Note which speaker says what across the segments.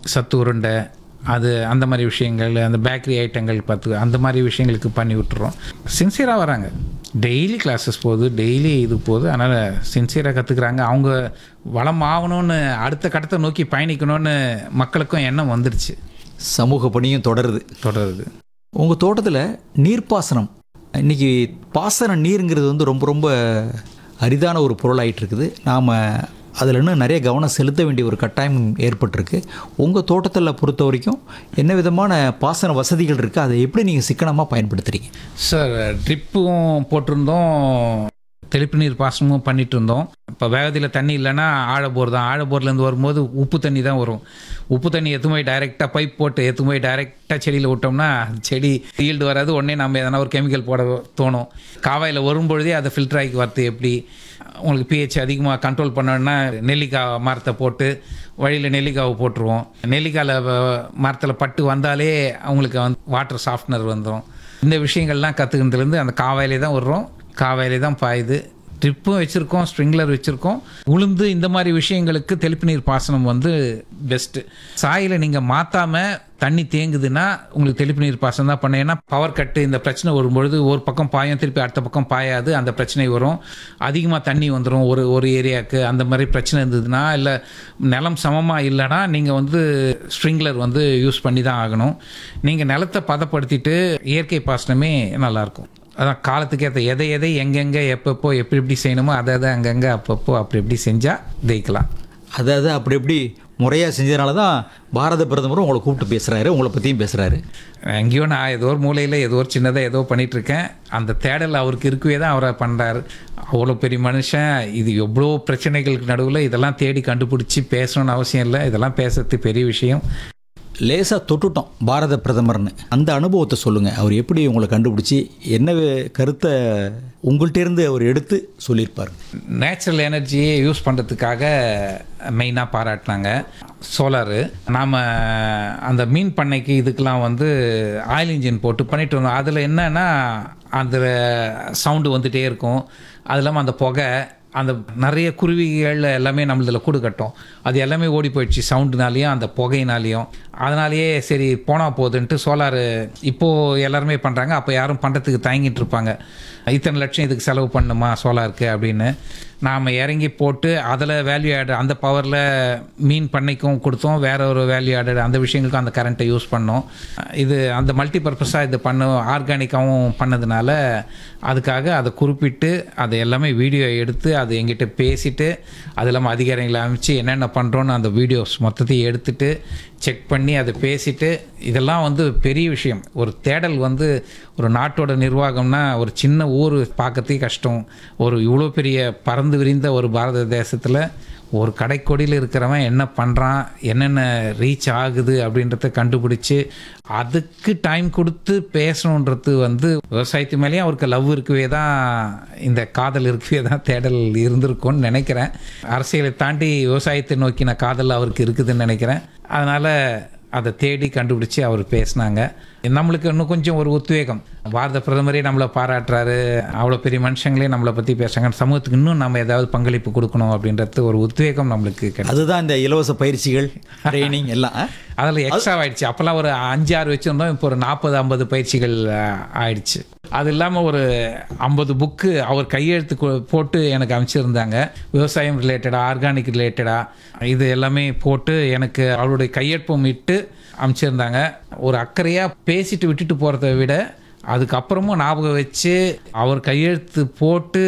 Speaker 1: சத்து உருண்டை அது அந்த மாதிரி விஷயங்கள் அந்த பேக்கரி ஐட்டங்கள் பார்த்து அந்த மாதிரி விஷயங்களுக்கு பண்ணி விட்டுறோம் சின்சியராக வராங்க டெய்லி கிளாஸஸ் போகுது டெய்லி இது போகுது அதனால் சின்சியராக கற்றுக்குறாங்க அவங்க வளம் ஆகணும்னு அடுத்த கட்டத்தை நோக்கி பயணிக்கணும்னு மக்களுக்கும் எண்ணம் வந்துடுச்சு
Speaker 2: சமூக பணியும் தொடருது
Speaker 1: தொடருது
Speaker 2: உங்கள் தோட்டத்தில் நீர்ப்பாசனம் இன்னைக்கு பாசன நீருங்கிறது வந்து ரொம்ப ரொம்ப அரிதான ஒரு பொருளாயிட்டு இருக்குது நாம் அதில் இன்னும் நிறைய கவனம் செலுத்த வேண்டிய ஒரு கட்டாயம் ஏற்பட்டிருக்கு உங்கள் தோட்டத்தில் பொறுத்த வரைக்கும் என்ன விதமான பாசன வசதிகள் இருக்குது அதை எப்படி நீங்கள் சிக்கனமாக பயன்படுத்துகிறீங்க
Speaker 1: சார் ட்ரிப்பும் போட்டிருந்தோம் தெளிப்பு நீர் பாசனமும் பண்ணிட்டு இருந்தோம் இப்போ வேகத்தில் தண்ணி இல்லைன்னா ஆழப்போர் தான் ஆழப்போர்லேருந்து வரும்போது உப்பு தண்ணி தான் வரும் உப்பு தண்ணி எத்து போய் டைரெக்டாக பைப் போட்டு எத்து போய் டைரெக்டாக செடியில் விட்டோம்னா செடி ஈல்டு வராது உடனே நம்ம எதனா ஒரு கெமிக்கல் போட தோணும் காவாயில் வரும்பொழுதே அதை ஃபில்டர் ஆகி வரது எப்படி உங்களுக்கு பிஹெச் அதிகமாக கண்ட்ரோல் பண்ணணும்னா நெல்லிக்காய் மரத்தை போட்டு வழியில் நெல்லிக்காவை போட்டுருவோம் நெல்லிக்காயில் மரத்தில் பட்டு வந்தாலே அவங்களுக்கு வந்து வாட்டர் சாஃப்ட்னர் வந்துடும் இந்த விஷயங்கள்லாம் கற்றுக்கிறதுலேருந்து அந்த காவாயிலே தான் வர்றோம் காவாயிலே தான் பாயுது ட்ரிப்பும் வச்சுருக்கோம் ஸ்ப்ரிங்க்லர் வச்சுருக்கோம் உளுந்து இந்த மாதிரி விஷயங்களுக்கு தெளிப்பு நீர் பாசனம் வந்து பெஸ்ட்டு சாயில் நீங்கள் மாற்றாமல் தண்ணி தேங்குதுன்னா உங்களுக்கு தெளிப்பு நீர் பாசனம் தான் பண்ண ஏன்னா பவர் கட்டு இந்த பிரச்சனை வரும்பொழுது ஒரு பக்கம் பாயும் திருப்பி அடுத்த பக்கம் பாயாது அந்த பிரச்சனை வரும் அதிகமாக தண்ணி வந்துடும் ஒரு ஒரு ஏரியாவுக்கு அந்த மாதிரி பிரச்சனை இருந்ததுன்னா இல்லை நிலம் சமமாக இல்லைன்னா நீங்கள் வந்து ஸ்ப்ரிங்க்லர் வந்து யூஸ் பண்ணி தான் ஆகணும் நீங்கள் நிலத்தை பதப்படுத்திட்டு இயற்கை பாசனமே நல்லாயிருக்கும் அதான் காலத்துக்கு ஏற்ற எதை எதை எங்கெங்கே எப்பப்போ எப்படி எப்படி செய்யணுமோ அதை அதை அங்கங்கே அப்பப்போ அப்படி எப்படி செஞ்சால் ஜெயிக்கலாம்
Speaker 2: அதாவது அப்படி எப்படி முறையாக செஞ்சதுனால தான் பாரத பிரதமரும் உங்களை கூப்பிட்டு பேசுகிறாரு உங்களை பற்றியும் பேசுகிறாரு
Speaker 1: எங்கேயோ நான் ஏதோ ஒரு மூலையில் ஏதோ ஒரு சின்னதாக ஏதோ பண்ணிட்டு இருக்கேன் அந்த தேடல் அவருக்கு இருக்கவே தான் அவரை பண்ணுறாரு அவ்வளோ பெரிய மனுஷன் இது எவ்வளோ பிரச்சனைகளுக்கு நடுவில் இதெல்லாம் தேடி கண்டுபிடிச்சி பேசணும்னு அவசியம் இல்லை இதெல்லாம் பேசுறது பெரிய விஷயம்
Speaker 2: லேசாக தொட்டுட்டோம் பாரத பிரதமர்னு அந்த அனுபவத்தை சொல்லுங்கள் அவர் எப்படி உங்களை கண்டுபிடிச்சி என்ன கருத்தை உங்கள்கிட்ட இருந்து அவர் எடுத்து சொல்லியிருப்பார்
Speaker 1: நேச்சுரல் எனர்ஜியை யூஸ் பண்ணுறதுக்காக மெயினாக பாராட்டினாங்க சோலாரு நாம் அந்த மீன் பண்ணைக்கு இதுக்கெலாம் வந்து ஆயில் இன்ஜின் போட்டு பண்ணிட்டு இருந்தோம் அதில் என்னன்னா அந்த சவுண்டு வந்துகிட்டே இருக்கும் அது இல்லாமல் அந்த புகை அந்த நிறைய குருவிகள் எல்லாமே நம்மளதில் கூடு கட்டும் அது எல்லாமே ஓடி போயிடுச்சு சவுண்டுனாலேயும் அந்த புகையினாலேயும் அதனாலேயே சரி போனால் போகுதுன்ட்டு சோலாரு இப்போது எல்லாருமே பண்ணுறாங்க அப்போ யாரும் பண்ணுறதுக்கு தயங்கிட்டு இருப்பாங்க இத்தனை லட்சம் இதுக்கு செலவு பண்ணுமா சோலாருக்கு அப்படின்னு நாம் இறங்கி போட்டு அதில் வேல்யூ ஆட் அந்த பவரில் மீன் பண்ணைக்கும் கொடுத்தோம் வேற ஒரு வேல்யூ ஆடட் அந்த விஷயங்களுக்கும் அந்த கரண்ட்டை யூஸ் பண்ணோம் இது அந்த மல்டி பர்பஸாக இது பண்ண ஆர்கானிக்காகவும் பண்ணதுனால அதுக்காக அதை குறிப்பிட்டு அதை எல்லாமே வீடியோ எடுத்து அது எங்கிட்ட பேசிட்டு அது இல்லாமல் அதிகாரிகளை அமைச்சு என்னென்ன பண்ணுறோன்னு அந்த வீடியோஸ் மொத்தத்தையும் எடுத்துட்டு செக் பண்ணி அதை பேசிட்டு இதெல்லாம் வந்து பெரிய விஷயம் ஒரு தேடல் வந்து ஒரு நாட்டோட நிர்வாகம்னா ஒரு சின்ன ஊர் பார்க்கறதே கஷ்டம் ஒரு இவ்வளோ பெரிய பறந்து விரிந்த ஒரு பாரத தேசத்தில் ஒரு கடைக்கொடியில் இருக்கிறவன் என்ன பண்ணுறான் என்னென்ன ரீச் ஆகுது அப்படின்றத கண்டுபிடிச்சி அதுக்கு டைம் கொடுத்து பேசணுன்றது வந்து விவசாயத்து மேலேயும் அவருக்கு லவ் இருக்கவே தான் இந்த காதல் இருக்கவே தான் தேடல் இருந்திருக்கும்னு நினைக்கிறேன் அரசியலை தாண்டி விவசாயத்தை நோக்கின காதல் அவருக்கு இருக்குதுன்னு நினைக்கிறேன் அதனால் அதை தேடி கண்டுபிடிச்சி அவர் பேசினாங்க நம்மளுக்கு இன்னும் கொஞ்சம் ஒரு உத்வேகம் பாரத பிரதமரே நம்மளை பாராட்டுறாரு அவ்வளோ பெரிய மனுஷங்களே நம்மளை பற்றி பேசுகிறாங்க சமூகத்துக்கு இன்னும் நம்ம ஏதாவது பங்களிப்பு கொடுக்கணும் அப்படின்றது ஒரு உத்வேகம் நம்மளுக்கு கிடைக்கும்
Speaker 2: அதுதான் இந்த இலவச பயிற்சிகள் ட்ரைனிங் எல்லாம் ஆ?
Speaker 1: அதில் எக்ஸ்ட்ரா ஆயிடுச்சு அப்போல்லாம் ஒரு அஞ்சு ஆறு வச்சுருந்தோம் இப்போ ஒரு நாற்பது ஐம்பது பயிற்சிகள் அஹ், ஆயிடுச்சு அது இல்லாமல் ஒரு ஐம்பது புக்கு அவர் கையெழுத்து கொ- போட்டு எனக்கு அமைச்சிருந்தாங்க விவசாயம் ரிலேட்டடாக ஆர்கானிக் ரிலேட்டடாக இது எல்லாமே போட்டு எனக்கு அவருடைய கையெழுப்பும் இட்டு அமைச்சிருந்தாங்க ஒரு அக்கறையாக பேசிட்டு விட்டுட்டு போகிறத விட அதுக்கப்புறமும் ஞாபகம் வச்சு அவர் கையெழுத்து போட்டு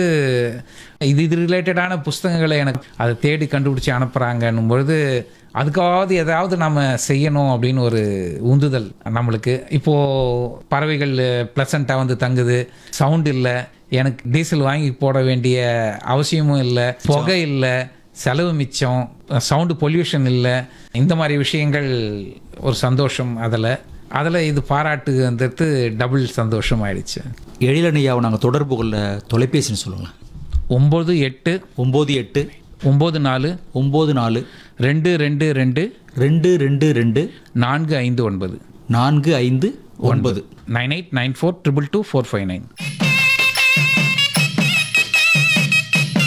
Speaker 1: இது இது ரிலேட்டடான புஸ்தகங்களை எனக்கு அதை தேடி கண்டுபிடிச்சி அனுப்புகிறாங்கன்னும் பொழுது அதுக்காவது ஏதாவது நம்ம செய்யணும் அப்படின்னு ஒரு உந்துதல் நம்மளுக்கு இப்போது பறவைகள் ப்ளசண்ட்டாக வந்து தங்குது சவுண்ட் இல்லை எனக்கு டீசல் வாங்கி போட வேண்டிய அவசியமும் இல்லை புகை இல்லை செலவு மிச்சம் சவுண்டு பொல்யூஷன் இல்லை இந்த மாதிரி விஷயங்கள் ஒரு சந்தோஷம் அதில் அதில் இது பாராட்டுன்றது டபுள் சந்தோஷம் ஆயிடுச்சு
Speaker 2: எழிலனையாவை நாங்கள் தொடர்பு கொள்ள தொலைபேசின்னு சொல்லுங்களேன்
Speaker 1: ஒம்பது எட்டு
Speaker 2: ஒம்பது எட்டு
Speaker 1: ஒம்பது நாலு
Speaker 2: ஒம்பது நாலு
Speaker 1: ரெண்டு ரெண்டு ரெண்டு
Speaker 2: ரெண்டு ரெண்டு ரெண்டு
Speaker 1: நான்கு ஐந்து ஒன்பது
Speaker 2: நான்கு ஐந்து ஒன்பது
Speaker 1: nine eight nine four triple two four five nine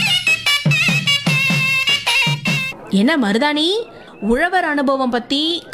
Speaker 3: என்ன மருதாணி உழவர் அனுபவம் பத்தி